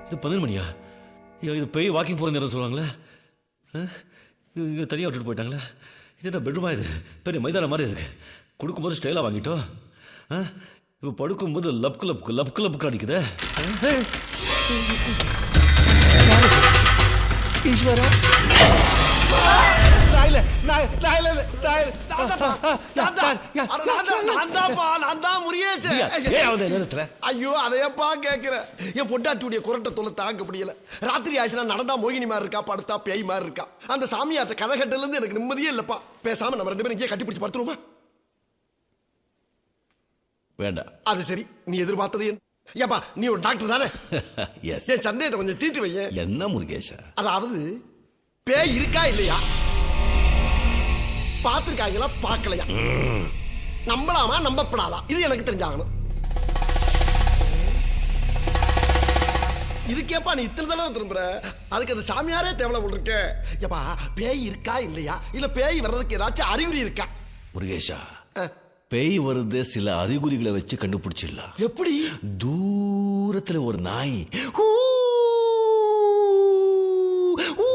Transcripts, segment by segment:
இது பன்னெண்டு மணியா ஐயோ இது பேய் வாக்கிங் போகிற நேரம் சொல்லுவாங்களே ஆ? இது இங்கே தனியாக விட்டுட்டு போயிட்டாங்களே இது என்ன பெட்ரூமா இது பெரிய மைதானம் மாதிரி இருக்கு கொடுக்கும்போது ஸ்டைலாக வாங்கிட்டோம் ஆ இப்போ படுக்கும்போது லப்க்கு லப்க்கு லப்க்கு லப்க்கு அடிக்குதே ஆ? ஈஸ்வரா நான் இல்ல, நான் நான் இல்ல, நான் இல்ல, நான் தான்ப்பா, நான் தான். அட, நான் தான், நான் தான்ப்பா, நான் தான் முருகேசு. ஏன் அவன் நேரத்தில் ஐயோ அதையப்பா கேக்குற என் பொண்டாட்டியுடைய குரட்டை தொலை தாங்க முடியல ராத்திரி ஆச்சுன்னா நடந்தா மோகினி மாதிரி இருக்கா படுத்தா பேய் மாதிரி இருக்கா அந்த சாமியார்ட்ட கதை கட்டல இருந்து எனக்கு நிம்மதியே இல்லப்பா பேசாம நம்ம ரெண்டு பேரும் இங்கே கட்டி பிடிச்சு படுத்துருவோமா வேண்டாம் அது சரி நீ எதிர்பார்த்தது என்ன ஏப்பா நீ ஒரு டாக்டர் தானே எஸ் என் சந்தேகத்தை கொஞ்சம் தீர்த்து வையேன் என்ன முருகேஷா அதாவது பேய் இருக்கா இல்லையா பார்த்திருக்காங்களா பார்க்கலையா நம்பலாமா நம்பப்படாதா இது எனக்கு தெரிஞ்சாகணும் இதுக்கேப்பா நீ இத்தனை தடவை திரும்புற அதுக்கு அந்த சாமியாரே தேவலை போல் இருக்க ஏப்பா பேய் இருக்கா இல்லையா இல்ல பேய் வர்றதுக்கு ஏதாச்சும் அறிகுறி இருக்கா முருகேஷா அஹ், பேய் வருது சில அறிகுறிகளை வச்சு கண்டுபிடிச்சிடலாம் எப்படி தூரத்துல ஒரு நாய் ஊ, ஊ.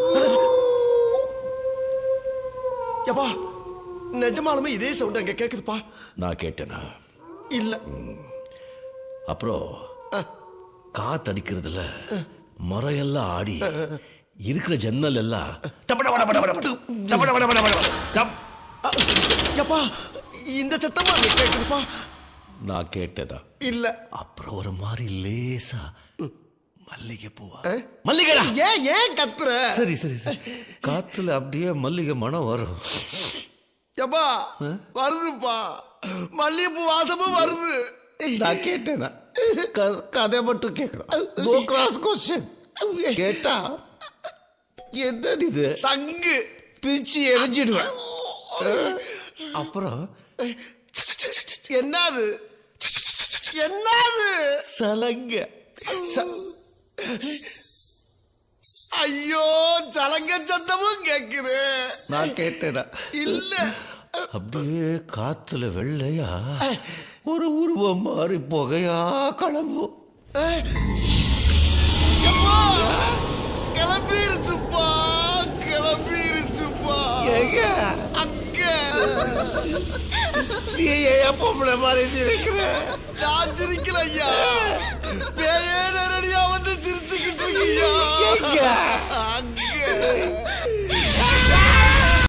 ஏப்பா நிஜமாலுமே இதே சவுண்ட் அங்க கேக்குதுப்பா நான் கேட்டேனா இல்ல அப்புறம் காத்தடிக்கிறதுல மரம் எல்லாம் ஆடி இருக்கிற ஜன்னல் எல்லாம் டபட பட பட பட பட, டபட பட பட பட பட, டப். ஏப்பா இந்த சத்தமா அங்க கேக்குதுப்பா நான் கேட்டேனா இல்ல அப்புறம் ஒரு மாதிரி லேசா மல்லிகை பூவா மல்லிகைடா ஏன் ஏன் கத்துற சரி சரி சரி காத்துல அப்படியே மல்லிகை மனம் வரும் ஏப்பா வருதுப்பா மல்லிகைப்பூ வாசமும் வருது நான் கேட்டேனா க- கதை மட்டும் கேட்கணும் நோ கிராஸ் கொஸ்டின் கேட்டா என்னது இது சங்கு பிச்சு எரிஞ்சிடுவேன் அப்புறம் என்னது என்னது சலங்க ஐயோ சலங்க சத்தமும் கேக்குது நான் கேட்டேனா இல்ல அப்படியே காத்துல வெள்ளையா ஒரு உருவம் மாறி புகையா கிளம்பும் எப்பா கிளம்பிருச்சுப்பா கிளம்பிருச்சுப்பா ஏங்க? அங்க நீ ஏன் பொம்பளை மாதிரி சிரிக்கிற நான் சிரிக்கல ஐயா பேயே நேரடியா வந்து சிரிச்சுக்கிட்டு இருக்கியா எங்க? அங்க